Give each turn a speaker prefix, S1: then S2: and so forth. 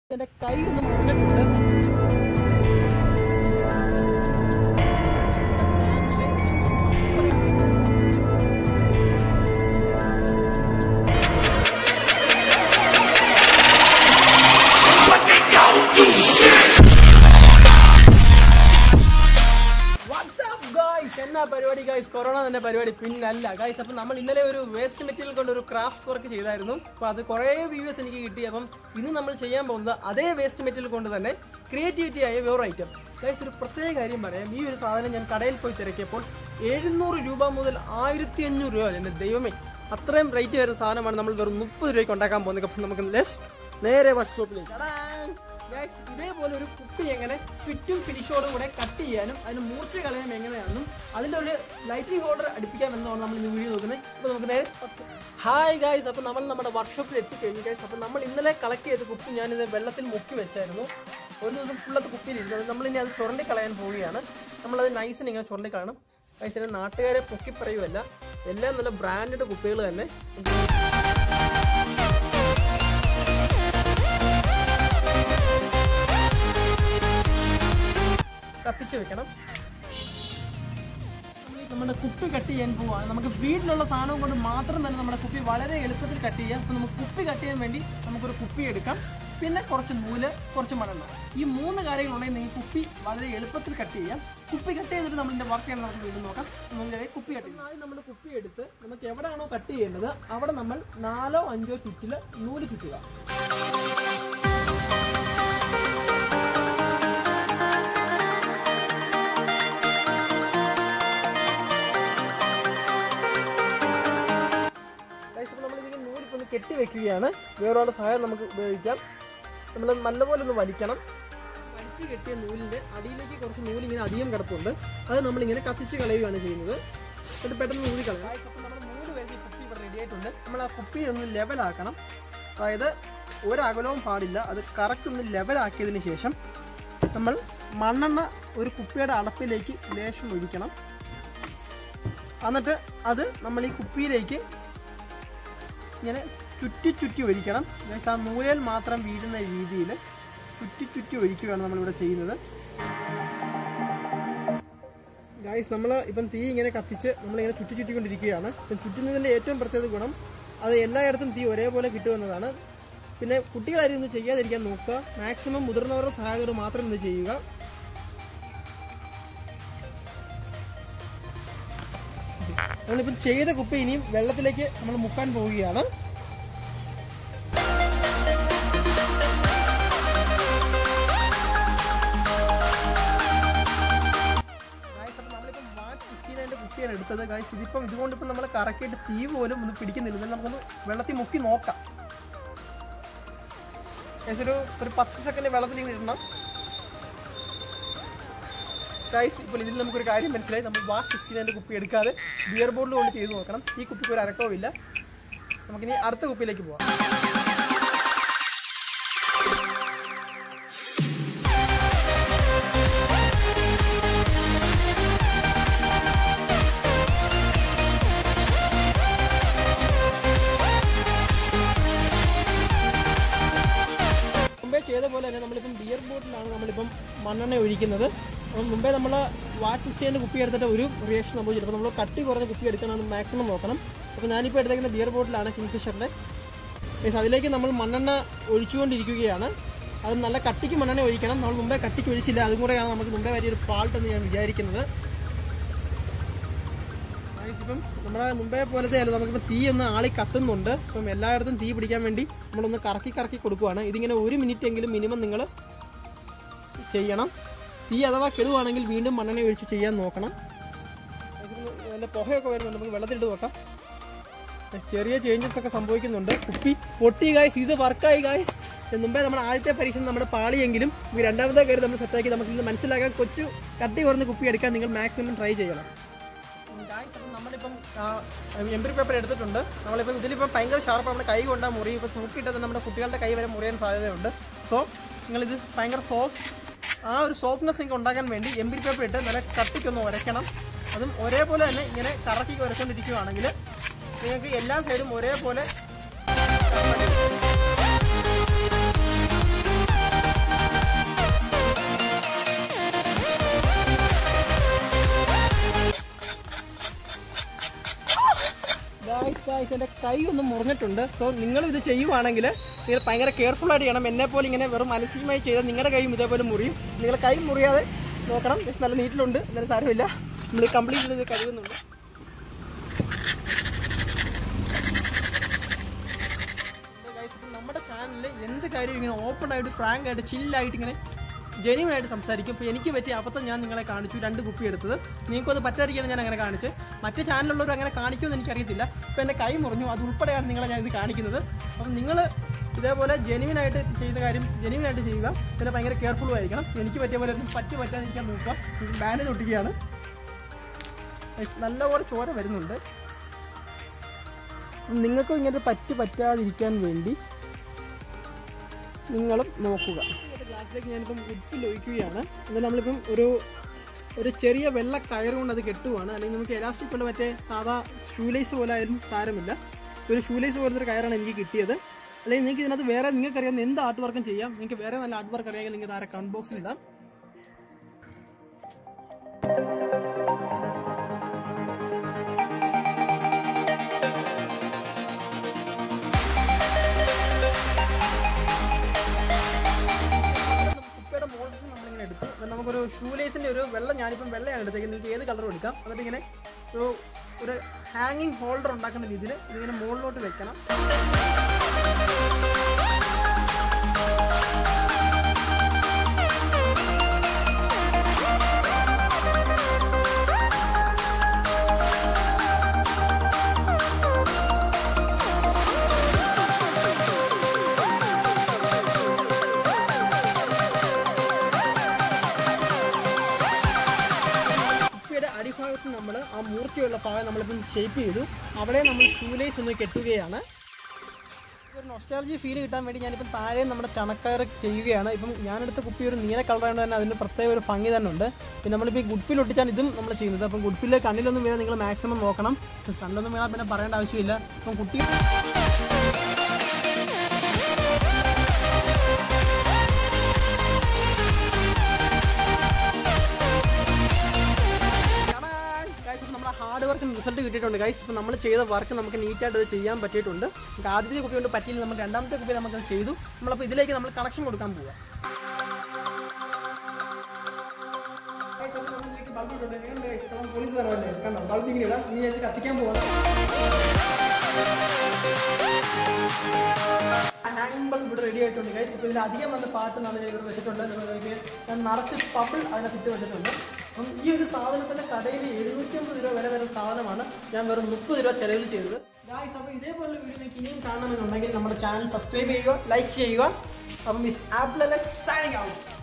S1: എന്റെ കൈ ഒന്ന് മുറിഞ്ഞിട്ടുണ്ട് What's up, guys? എന്നാ പരിപാടി ഗൈസ് കൊറോണ തന്നെ പരിപാടി പിന്നല്ല ഗൈസ് അപ്പം നമ്മൾ ഇന്നലെ ഒരു വേസ്റ്റ് മെറ്റീരിയൽ കൊണ്ട് ഒരു ക്രാഫ്റ്റ് വർക്ക് ചെയ്തായിരുന്നു അപ്പോൾ അത് കുറേ വ്യൂവേഴ്സ് എനിക്ക് കിട്ടി അപ്പം ഇന്ന് നമ്മൾ ചെയ്യാൻ പോകുന്നത് അതേ വേസ്റ്റ് മെറ്റീരിയൽ കൊണ്ട് തന്നെ ക്രിയേറ്റിവിറ്റി ആയ വേറെ ഐറ്റം ഗൈസ് ഒരു പ്രത്യേക കാര്യം പറയാം ഈ ഒരു സാധനം ഞാൻ കടയിൽ പോയി തിരക്കിയപ്പോൾ എഴുന്നൂറ് രൂപ മുതൽ ആയിരത്തി അഞ്ഞൂറ് രൂപ എൻ്റെ ദൈവമേ അത്രയും റേറ്റ് വരുന്ന സാധനമാണ് നമ്മൾ വെറും മുപ്പത് രൂപയ്ക്ക് ഉണ്ടാക്കാൻ പോകുന്നത് അപ്പം നമുക്ക് ലെസ് നേരെ വർക്ക്ഷോപ്പിലേക്ക് ഗൈസ് ഇതേപോലെ ഒരു കുപ്പി എങ്ങനെ ഫിറ്റും ഫിനിഷോടും കൂടെ കട്ട് ചെയ്യാനും അതിന് മൂർച്ച കളയാനും എങ്ങനെയാണെന്നും അതിൻ്റെ ഒരു ലൈറ്റിംഗ് ഹോൾഡർ അടുപ്പിക്കാം എന്നാണ് നമ്മൾ ഇന്ന് വീഡിയോ നോക്കുന്നത് അപ്പോൾ നമുക്ക് നേരെ ഹായ് ഗൈസ് അപ്പോൾ നമ്മൾ നമ്മുടെ വർക്ക്ഷോപ്പിൽ എത്തിക്കഴിഞ്ഞു ഗൈസ് അപ്പോൾ നമ്മൾ ഇന്നലെ കളക്ട് ചെയ്ത കുപ്പി ഞാനിത് വെള്ളത്തിൽ മുക്കി വെച്ചായിരുന്നു ഒരു ദിവസം ഫുള്ളത്ത് കുപ്പിയിലിരുന്നത് നമ്മളിനി അത് ചുരണ്ടി കളയാൻ പോവുകയാണ് നമ്മളത് നൈസിന് ഇങ്ങനെ ചുരണ്ടി കളയണം ഗൈസിന് നാട്ടുകാരെ പൊക്കി പറയുമല്ല എല്ലാം നല്ല ബ്രാൻഡഡ് കുപ്പികൾ തന്നെ കത്തിച്ച് വെക്കണം നമ്മൾ ഈ നമ്മുടെ കുപ്പി കട്ട് ചെയ്യാൻ പോവാണ് നമുക്ക് വീട്ടിലുള്ള സാധനം കൊണ്ട് മാത്രം തന്നെ നമ്മുടെ കുപ്പി വളരെ എളുപ്പത്തിൽ കട്ട് ചെയ്യാം അപ്പോൾ നമുക്ക് കുപ്പി കട്ട് ചെയ്യാൻ വേണ്ടി നമുക്കൊരു കുപ്പി എടുക്കാം പിന്നെ കുറച്ച് നൂല് കുറച്ച് മണ്ണെണ്ണ ഈ മൂന്ന് കാര്യങ്ങളുണ്ടെങ്കിൽ നിങ്ങൾക്ക് കുപ്പി വളരെ എളുപ്പത്തിൽ കട്ട് ചെയ്യാം കുപ്പി കട്ട് ചെയ്തിട്ട് നമ്മളിൻ്റെ വർക്ക് ചെയ്യാൻ നമുക്ക് വീണ്ടും നോക്കാം നമുക്ക് കുപ്പി കട്ട് ചെയ്യാം ആദ്യം നമ്മൾ കുപ്പി എടുത്ത് നമുക്ക് എവിടെയാണോ കട്ട് ചെയ്യേണ്ടത് അവിടെ നമ്മൾ നാലോ അഞ്ചോ ചുറ്റിൽ നൂല് ചുറ്റുക ഗൈസ് അപ്പോൾ നമ്മളിതിങ്ങനെ നൂലിപ്പോൾ ഒന്ന് കെട്ടി വെക്കുകയാണ് വേറൊരാളുടെ സഹായം നമുക്ക് ഉപയോഗിക്കാം നമ്മൾ നല്ലപോലെ ഒന്ന് വലിക്കണം വലിച്ചു കെട്ടിയ നൂലിൻ്റെ അടിയിലേക്ക് കുറച്ച് നൂല് ഇങ്ങനെ അധികം കിടപ്പുണ്ട് അത് നമ്മളിങ്ങനെ കത്തിച്ച് കളയുകയാണ് ചെയ്യുന്നത് എന്നിട്ട് പെട്ടെന്ന് നൂല് കളയാം ഗൈസ് അപ്പോൾ നമ്മുടെ നൂല് വരുന്ന കുപ്പി ഇവിടെ റെഡി ആയിട്ടുണ്ട് നമ്മൾ ആ കുപ്പി ഒന്ന് ലെവലാക്കണം അതായത് ഒരകലവും പാടില്ല അത് കറക്റ്റ് ഒന്ന് ലെവലാക്കിയതിന് ശേഷം നമ്മൾ മണ്ണെണ്ണ ഒരു കുപ്പിയുടെ അടപ്പിലേക്ക് ലേശം ഒഴിക്കണം എന്നിട്ട് അത് നമ്മൾ ഈ കുപ്പിയിലേക്ക് ഇങ്ങനെ ചുറ്റി ചുറ്റി ഒഴിക്കണം ഗൈസ് ആ നൂലിൽ മാത്രം വീഴുന്ന രീതിയിൽ ചുറ്റി ചുറ്റി ഒഴിക്കുകയാണ് നമ്മളിവിടെ ചെയ്യുന്നത് ഗായ്സ് നമ്മൾ ഇപ്പം തീ ഇങ്ങനെ കത്തിച്ച് നമ്മളിങ്ങനെ ചുറ്റി ചുറ്റിക്കൊണ്ടിരിക്കുകയാണ് ഇപ്പം ചുറ്റുന്നതിൻ്റെ ഏറ്റവും പ്രത്യേക ഗുണം അത് എല്ലായിടത്തും തീ ഒരേപോലെ കിട്ടുമെന്നതാണ് പിന്നെ കുട്ടികളാരും ഇത് ചെയ്യാതിരിക്കാൻ നോക്കുക മാക്സിമം മുതിർന്നവരുടെ സഹായകർ മാത്രം ഇത് ചെയ്യുക നമ്മളിപ്പം ചെയ്ത കുപ്പി ഇനിയും വെള്ളത്തിലേക്ക് നമ്മൾ മുക്കാൻ പോവുകയാണ് Guys, അപ്പോൾ നമ്മളിപ്പം വാച്ച് സിക്സ്റ്റി നയൻ്റെ കുപ്പിയാണ് എടുത്തത് ഗായ്സ് ഇതിപ്പം ഇതുകൊണ്ട് ഇപ്പം നമ്മൾ കറക്കിയിട്ട് തീ പോലും ഒന്ന് പിടിക്കുന്നില്ല എന്നാലും നമുക്കൊന്ന് വെള്ളത്തിൽ മുക്കി നോക്കാം Guys, ഒരു ഒരു പത്ത് സെക്കൻഡ് വെള്ളത്തിൽ ഇങ്ങനെ ഇടണം ഗൈസ് ഇപ്പോൾ ഇതിൽ നമുക്കൊരു കാര്യം മനസ്സിലായി നമ്മൾ വാക്ക് സിക്സ്റ്റീൻ്റെ കുപ്പി എടുക്കാതെ ബിയർ ബോട്ടിൽ കൊണ്ട് ചെയ്ത് നോക്കണം ഈ കുപ്പിക്ക് ഒരു അരക്കവും ഇല്ല നമുക്കിനി അടുത്ത കുപ്പിയിലേക്ക് പോവാം മുമ്പേ ചെയ്ത പോലെ തന്നെ നമ്മളിപ്പം ബിയർ ബോട്ടിലാണ് നമ്മളിപ്പം മണ്ണെണ്ണ ഒഴിക്കുന്നത് അപ്പം മുമ്പേ നമ്മൾ വാച്ച് സിക്സ്റ്റീൻ്റെ കുപ്പി എടുത്തിട്ട് ഒരു റിയാക്ഷൻ സംഭവിച്ചില്ല അപ്പോൾ നമ്മൾ കട്ടി കുറഞ്ഞ കുപ്പി എടുക്കാനാണ് മാക്സിമം നോക്കണം അപ്പോൾ ഞാനിപ്പോൾ എടുത്തേക്കുന്ന ബിയർ ബോട്ടിലാണ് കിങ്ഫിഷറിൻ്റെ മീൻസ് അതിലേക്ക് നമ്മൾ മണ്ണെണ്ണ ഒഴിച്ചുകൊണ്ടിരിക്കുകയാണ് അത് നല്ല കട്ടിക്ക് മണ്ണെണ്ണ ഒഴിക്കണം നമ്മൾ മുമ്പേ കട്ടിക്ക് ഒഴിച്ചില്ല അതും കൂടെയാണ് നമുക്ക് മുമ്പേ വലിയൊരു ഫാൾട്ട് എന്ന് ഞാൻ വിചാരിക്കുന്നത് Guys, ഇപ്പം നമ്മുടെ മുമ്പേ പോലത്തെ അല്ല നമുക്കിപ്പോൾ തീ ഒന്ന് ആളി കത്തുന്നുണ്ട് ഇപ്പം എല്ലായിടത്തും തീ പിടിക്കാൻ വേണ്ടി നമ്മളൊന്ന് കറക്കി കറക്കി കൊടുക്കുവാണ് ഇതിങ്ങനെ ഒരു മിനിറ്റ് എങ്കിലും മിനിമം നിങ്ങൾ ചെയ്യണം തീ അഥവാ കെടുവാണെങ്കിൽ വീണ്ടും മണ്ണെണ്ണ ഒഴിച്ച് ചെയ്യാൻ നോക്കണം ഇതിന് നല്ല പുകയൊക്കെ വരുന്നുണ്ട് നമുക്ക് വെള്ളത്തിലിട്ട് നോക്കാം ചെറിയ ചേഞ്ചസ് ഒക്കെ സംഭവിക്കുന്നുണ്ട് കുപ്പി പൊട്ടി ഗായ്സ് ഇത് വർക്കായി ഗായ്സ് മുമ്പേ നമ്മൾ ആദ്യത്തെ പരീക്ഷണം നമ്മുടെ പാളിയെങ്കിലും ഈ രണ്ടാമത്തെ കാര്യം നമ്മൾ സെറ്റാക്കി നമുക്ക് ഇത് മനസ്സിലാക്കാൻ കൊച്ചു കട്ടി കുറഞ്ഞ കുപ്പി എടുക്കാൻ നിങ്ങൾ മാക്സിമം ട്രൈ ചെയ്യണം ഗായ്സ് അപ്പം നമ്മളിപ്പം എംബ്രി പേപ്പർ എടുത്തിട്ടുണ്ട് നമ്മളിപ്പം ഇതിലിപ്പം ഭയങ്കര ഷാർപ്പ് നമ്മുടെ കൈ കൊണ്ടാൽ മുറി ഇപ്പം തൂക്കിയിട്ടത് നമ്മുടെ കുട്ടികളുടെ കൈ വരെ മുറിയാൻ സാധ്യതയുണ്ട് സോ നിങ്ങളിത് ഭയങ്കര സോഫ്റ്റ് ആ ഒരു സോഫ്റ്റ്നെസ് നിങ്ങൾക്ക് ഉണ്ടാക്കാൻ വേണ്ടി എംബ്രി പേപ്പർ ഇട്ട് നല്ല കട്ടിക്കൊന്ന് ഉരയ്ക്കണം അതും ഒരേപോലെ തന്നെ ഇങ്ങനെ കറക്കി ഉരച്ചുകൊണ്ടിരിക്കുകയാണെങ്കിൽ നിങ്ങൾക്ക് എല്ലാ സൈഡും ഒരേപോലെ കൈ ഒന്ന് മുറിഞ്ഞിട്ടുണ്ട് സോ നിങ്ങൾ ഇത് ചെയ്യുവാണെങ്കിൽ നിങ്ങൾ ഭയങ്കര കെയർഫുൾ ആയിട്ട് ചെയ്യണം എന്നെ പോലെ ഇങ്ങനെ വെറും മനസ്സിലുമായി ചെയ്താൽ നിങ്ങളുടെ കൈയും ഇതേപോലെ മുറിയും നിങ്ങൾ കൈ മുറിയാതെ നോക്കണം പക്ഷെ നല്ല നീറ്റിലുണ്ട് എന്നാലും സാരമില്ല നമ്മൾ കംപ്ലീറ്റ് ഇത് കഴുകുന്നുണ്ട് guys, ഇപ്പം നമ്മുടെ ചാനലിൽ എന്ത് കാര്യം ഇങ്ങനെ ഓപ്പൺ ആയിട്ട് ഫ്രാങ്ക് ആയിട്ട് ചില്ലായിട്ട് ഇങ്ങനെ ജെന്യൂൻ ആയിട്ട് സംസാരിക്കും ഇപ്പോൾ എനിക്ക് പറ്റിയ അബദ്ധം ഞാൻ നിങ്ങളെ കാണിച്ചു രണ്ട് കുപ്പി എടുത്തത് നിങ്ങൾക്കും അത് പറ്റാതിരിക്കാണ് ഞാൻ അങ്ങനെ കാണിച്ച് മറ്റു ചാനലുള്ളവർ അങ്ങനെ കാണിക്കുമെന്ന് എനിക്കറിയത്തില്ല ഇപ്പോൾ എൻ്റെ കൈ മുറിഞ്ഞു അത് ഉൾപ്പെടെയാണ് നിങ്ങളെ ഞാൻ ഇത് കാണിക്കുന്നത് അപ്പം നിങ്ങൾ ഇതേപോലെ ജെന്യൂൻ ആയിട്ട് ചെയ്ത കാര്യം ജെന്യൂൻ ആയിട്ട് ചെയ്യുക പിന്നെ ഭയങ്കര കെയർഫുള്ളും ആയിരിക്കണം എനിക്ക് പറ്റിയ പോലെ ഒന്നും പറ്റി പറ്റാതിരിക്കാൻ നോക്കുക ബാൻഡേജ് ഒട്ടിക്കുകയാണ് നല്ലപോലെ ചോര വരുന്നുണ്ട് നിങ്ങൾക്കും ഇങ്ങനെ പറ്റി പറ്റാതിരിക്കാൻ വേണ്ടി നിങ്ങളും നോക്കുക ഗ്ലാസ്സിലേക്ക് ഞാനിപ്പം ഉപ്പിൽ ഒഴിക്കുകയാണ് അത് നമ്മളിപ്പം ഒരു ഒരു ചെറിയ വെള്ള കയർ കൊണ്ട് അത് കെട്ടുവാണ് അല്ലെങ്കിൽ നമുക്ക് എലാസ്റ്റിക് കൊണ്ട് മറ്റേ സാധാ ഷൂലേസ് പോലെ ആയാലും സാരമില്ല ഒരു ഷൂലേസ് പോലത്തെ ഒരു കയറാണ് എനിക്ക് കിട്ടിയത് അല്ലെങ്കിൽ നിങ്ങൾക്ക് ഇതിനകത്ത് വേറെ നിങ്ങൾക്ക് അറിയാവുന്ന എന്ത് ആർട്ട് വർക്കും ചെയ്യാം നിങ്ങൾക്ക് വേറെ നല്ല ആർട്ട് വർക്ക് അറിയാമെങ്കിൽ നിങ്ങൾക്ക് താരെ കമന്റ് ബോക്സിൽ ഇടാം കുപ്പയുടെ മോളിൽ നമ്മളിങ്ങനെ എടുത്തു എന്നിട്ട് നമുക്കൊരു ഷൂലേസിന്റെ ഒരു വെള്ളം ഞാനിപ്പം വെള്ളയാണ് എടുത്തേക്കുന്നത് നിങ്ങൾക്ക് ഏത് കളറും എടുക്കാം എന്നിട്ട് ഇങ്ങനെ ഒരു ഒരു ഹാങ്ങിങ് ഹോൾഡർ ഉണ്ടാക്കുന്ന രീതിയിൽ ഇതിങ്ങനെ മുകളിലോട്ട് വെക്കണം കുപ്പിയുടെ അടിഭാഗത്ത് നമ്മൾ ആ മൂർച്ചയുള്ള ഭാഗം നമ്മളിപ്പം ഷേപ്പ് ചെയ്തു അവിടെ നമ്മൾ ഷൂലേസ് ഒന്ന് കെട്ടുകയാണ് ഒരു നൊസ്റ്റാലജി ഫീൽ കിട്ടാൻ വേണ്ടി ഞാനിപ്പം താഴെ നമ്മുടെ ചണക്കയർ ചെയ്യുകയാണ് ഇപ്പം ഞാനെടുത്ത കുപ്പി ഒരു നീല കളറായതുകൊണ്ട് തന്നെ അതിന് പ്രത്യേക ഒരു ഭംഗി തന്നെ ഉണ്ട് പിന്നെ നമ്മളിപ്പോൾ ഈ ഗുഡ് ഫീൽ ഒട്ടിച്ചാണ് ഇതും നമ്മൾ ചെയ്യുന്നത് അപ്പം ഗുഡ് ഫീൽ കണ്ണിലൊന്നും വീണാൽ നിങ്ങൾ മാക്സിമം നോക്കണം കണ്ണൊന്നും വീണാൽ പിന്നെ പറയേണ്ട ആവശ്യമില്ല അപ്പം കുട്ടി ഗൈസ് ഇപ്പം നമ്മുടെ ഹാർഡ് വർക്കിന് റിസൾട്ട് കിട്ടിയിട്ടുണ്ട് ഗൈസ് ഇപ്പം നമ്മൾ ചെയ്ത വർക്ക് നമുക്ക് നീറ്റായിട്ട് അത് ചെയ്യാൻ പറ്റിയിട്ടുണ്ട് നമുക്ക് ആദ്യത്തെ കുപ്പി കൊണ്ട് പറ്റിയില്ല നമ്മൾ രണ്ടാമത്തെ കുപ്പി നമുക്ക് ചെയ്തു നമ്മളപ്പോൾ ഇതിലേക്ക് നമ്മൾ കണക്ഷൻ കൊടുക്കാൻ പോവുക Guys, അപ്പോൾ നമ്മൾ ഇതിലേക്ക് bulb ഇട്ടിട്ടുണ്ട്. എങ്ങനെയുണ്ട് guys? ഇപ്പം പോലീസ് തരവല്ലേ? കണ്ടോ? bulb ഇങ്ങനെ ഇടാം. ഇനി ഞാൻ ഇത് കത്തിക്കാൻ പോവാണ് ഹാങ്ങിങ് ബൾബ് ഇവിടെ റെഡി ആയിട്ടുണ്ട് ഗൈസ് ഇപ്പോൾ ഇതിൽ അധികം വന്ന പാട്ട് നമ്മൾ ഇവിടെ വെച്ചിട്ടുണ്ട് നിങ്ങൾക്ക് ഞാൻ നിറച്ച് പപ്പിൾ അതിനകത്ത് വെച്ചിട്ടുണ്ട് അപ്പം ഈ ഒരു സാധനത്തിന്റെ കടയിൽ എഴുന്നൂറ്റമ്പത് രൂപ വില വരുന്ന സാധനമാണ് ഞാൻ വെറും മുപ്പത് രൂപ ചെലവിൽ ചെയ്തത് ഗായ്സ് അപ്പോൾ ഇതേപോലെ വീഡിയോ നിങ്ങൾക്ക് ഇനിയും കാണണമെന്നുണ്ടെങ്കിൽ നമ്മുടെ ചാനൽ സബ്സ്ക്രൈബ് ചെയ്യുക ലൈക്ക് ചെയ്യുക അപ്പം മിസ് ആപ്പിൾ സൈനിങ് ആവും